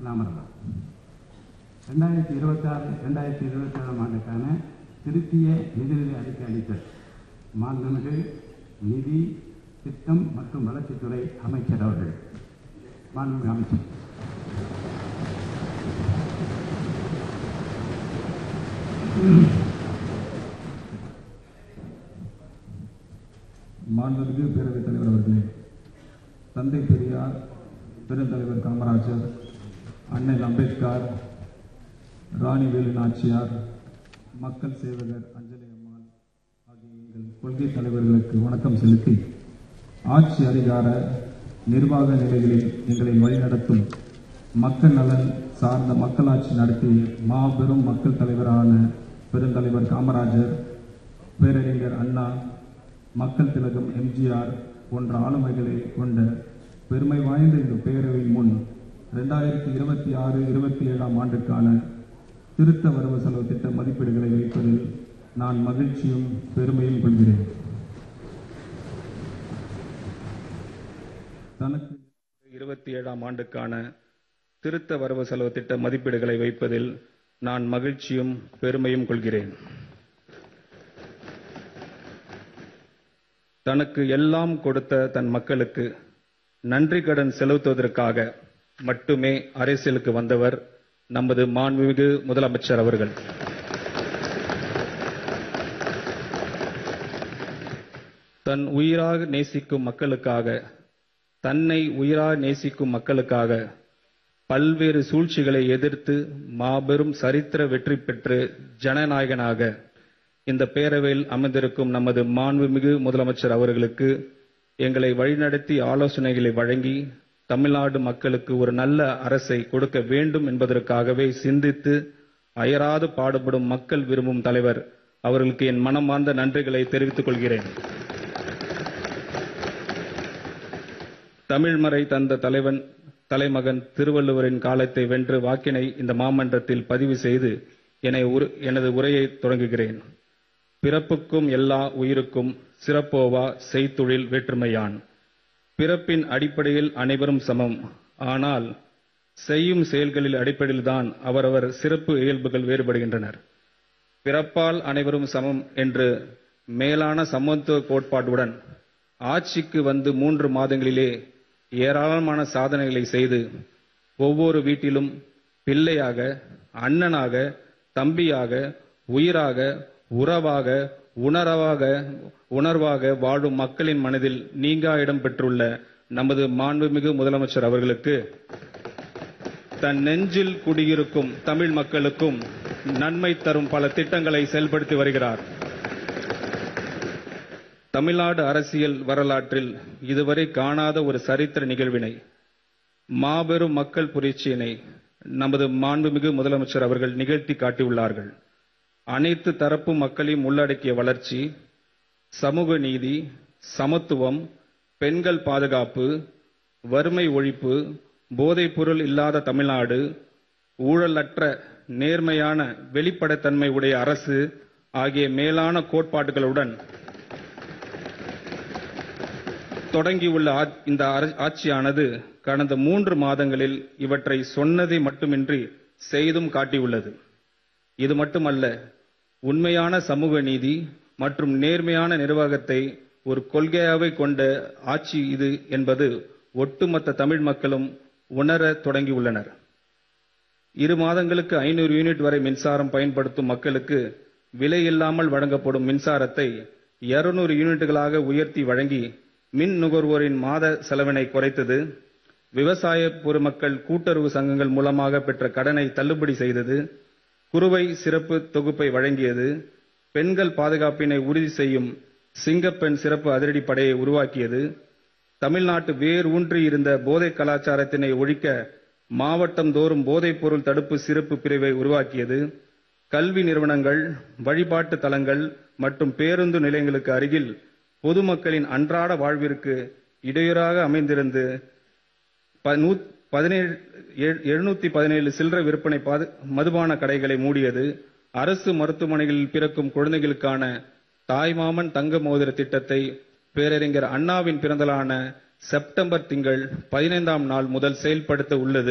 நாமரலாம் ரெண்டாயிரத்தி இருபத்தாறு ரெண்டாயிரத்தி இருபத்தேழாம் ஆண்டுக்கான திருத்திய நிதிநிலை அறிக்கை அளித்தல் மாண்புமிகு நிதி திட்டம் மற்றும் வளர்ச்சித்துறை அமைச்சர் அவர்கள் மாண்புமிகு அமைச்சர் மாண்புமிகு பேரவைத் தலைவர் அவர்களே தந்தை பெரியார் பெருந்தலைவர் காமராஜர் அண்ணல் அம்பேத்கர் ராணி வேலு நாச்சியார் மக்கள் சேவகர் அஞ்சலி அம்மாள் ஆகிய எங்கள் கொள்கை தலைவர்களுக்கு வணக்கம் செலுத்தி ஆட்சி அதிகார நிர்வாக நிலைகளில் எங்களை வழிநடத்தும் மக்கள் நலன் சார்ந்த மக்களாட்சி நடத்தி மாபெரும் மக்கள் தலைவரான பெருந்தலைவர் காமராஜர் பேரறிஞர் அண்ணா மக்கள் திலகம் எம்ஜிஆர் போன்ற ஆளுமைகளை கொண்ட பெருமை வாய்ந்த இந்த பேரவையின் முன் இரண்டாயிரத்தி இருபத்தி ஆறு இருபத்தி ஏழாம் ஆண்டுக்கான திருத்த வரவு செலவு திட்ட மதிப்பீடுகளை வைப்பதில் நான் மகிழ்ச்சியும் பெருமையும் கொள்கிறேன் தனக்கு இருபத்தி ஏழாம் ஆண்டுக்கான திருத்த வரவு செலவு திட்ட மதிப்பீடுகளை வைப்பதில் நான் மகிழ்ச்சியும் பெருமையும் கொள்கிறேன் தனக்கு எல்லாம் கொடுத்த தன் மக்களுக்கு நன்றி கடன் செலுத்துவதற்காக மட்டுமே அரசியலுக்கு வந்தவர் நமது மாண்புமிகு முதலமைச்சர் அவர்கள் தன் உயிராக நேசிக்கும் மக்களுக்காக தன்னை உயிராக நேசிக்கும் மக்களுக்காக பல்வேறு சூழ்ச்சிகளை எதிர்த்து மாபெரும் சரித்திர வெற்றி பெற்று ஜனநாயகனாக இந்த பேரவையில் அமர்ந்திருக்கும் நமது மாண்புமிகு முதலமைச்சர் அவர்களுக்கு எங்களை வழிநடத்தி ஆலோசனைகளை வழங்கி தமிழ்நாடு மக்களுக்கு ஒரு நல்ல அரசை கொடுக்க வேண்டும் என்பதற்காகவே சிந்தித்து அயராது பாடுபடும் மக்கள் விரும்பும் தலைவர் அவர்களுக்கு என் மனமார்ந்த நன்றிகளை தெரிவித்துக் கொள்கிறேன் தமிழ்மறை தந்த தலைவன் தலைமகன் திருவள்ளுவரின் காலத்தை வென்று வாக்கினை இந்த மாமன்றத்தில் பதிவு செய்து என்னை உரு- எனது உரையை தொடங்குகிறேன் பிறப்புக்கும் எல்லா உயிருக்கும் சிறப்போவா செய்தொழில் வேற்றுமையான் பிறப்பின் அடிப்படையில் அனைவரும் சமம் ஆனால் செய்யும் செயல்களில் அடிப்படையில்தான் அவரவர் சிறப்பு இயல்புகள் வேறுபடுகின்றனர் பிறப்பால் அனைவரும் சமம் என்று மேலான சமத்துவ கோட்பாட்டுடன் ஆட்சிக்கு வந்து மூன்று மாதங்களிலே ஏராளமான சாதனைகளை செய்து ஒவ்வொரு வீட்டிலும் பிள்ளையாக அண்ணனாக தம்பியாக உயிராக உறவாக உணர்வாக உணர்வாக வாழும் மக்களின் மனதில் நீங்கா இடம் பெற்றுள்ள நமது மாண்புமிகு முதலமைச்சர் அவர்களுக்கு தன் நெஞ்சில் குடியிருக்கும் தமிழ் மக்களுக்கும் நன்மை தரும் பல திட்டங்களை செயல்படுத்தி வருகிறார் தமிழ்நாடு அரசியல் வரலாற்றில் இதுவரை காணாத ஒரு சரித்திர நிகழ்வினை மாபெரும் மக்கள் புரட்சியினை நமது மாண்புமிகு முதலமைச்சர் அவர்கள் நிகழ்த்தி காட்டியுள்ளார்கள் அனைத்து தரப்பு மக்களையும் உள்ளடக்கிய வளர்ச்சி சமூக நீதி சமத்துவம் பெண்கள் பாதுகாப்பு வறுமை ஒழிப்பு போதைப் பொருள் இல்லாத தமிழ்நாடு ஊழலற்ற நேர்மையான வெளிப்படைத்தன்மை உடைய அரசு ஆகிய மேலான கோட்பாடுகளுடன் தொடங்கியுள்ள ஆ- இந்த அர- ஆட்சியானது கடந்த மூன்று மாதங்களில் இவற்றை சொன்னதை மட்டுமின்றி செய்தும் காட்டியுள்ளது இது மட்டுமல்ல உண்மையான சமூக நீதி மற்றும் நேர்மையான நிர்வாகத்தை ஒரு கொள்கையாகவே கொண்ட ஆட்சி இது என்பது ஒட்டுமொத்த தமிழ் மக்களும் உணர தொடங்கியுள்ளனர் இரு மாதங்களுக்கு ஐநூறு யூனிட் வரை மின்சாரம் பயன்படுத்தும் மக்களுக்கு விலை இல்லாமல் வழங்கப்படும் மின்சாரத்தை 200 யூனிட்டுகளாக உயர்த்தி வழங்கி மின் நுகர்வோரின் மாத செலவினை குறைத்தது விவசாய பொதுமக்கள் கூட்டுறவு சங்கங்கள் மூலமாக பெற்ற கடனை தள்ளுபடி செய்தது குறுவை சிறப்பு தொகுப்பை வழங்கியது பெண்கள் பாதுகாப்பினை உறுதி செய்யும் சிங்கப்பெண் சிறப்பு அதிரடி படையை உருவாக்கியது தமிழ்நாட்டு வேர் ஊன்றி இருந்த போதை கலாச்சாரத்தினை ஒழிக்க மாவட்டம் தோறும் போதைப் பொருள் தடுப்பு சிறப்பு பிரிவை உருவாக்கியது கல்வி நிறுவனங்கள் வழிபாட்டு தலங்கள் மற்றும் பேருந்து நிலையங்களுக்கு அருகில் பொதுமக்களின் அன்றாட வாழ்விற்கு இடையூறாக அமைந்திருந்து ப- நூ- பதினேழு எழு- எழுநூத்தி பதினேழு சில்லறை விற்பனை பாது- மதுபான கடைகளை மூடியது அரசு மருத்துவமனைகளில் பிறக்கும் குழந்தைகளுக்கான தாய்மாமன் தங்க மோதிர திட்டத்தை பேரறிஞர் அண்ணாவின் பிறந்தலான செப்டம்பர் திங்கள் பதினைந்தாம் நாள் முதல் செயல்படுத்த உள்ளது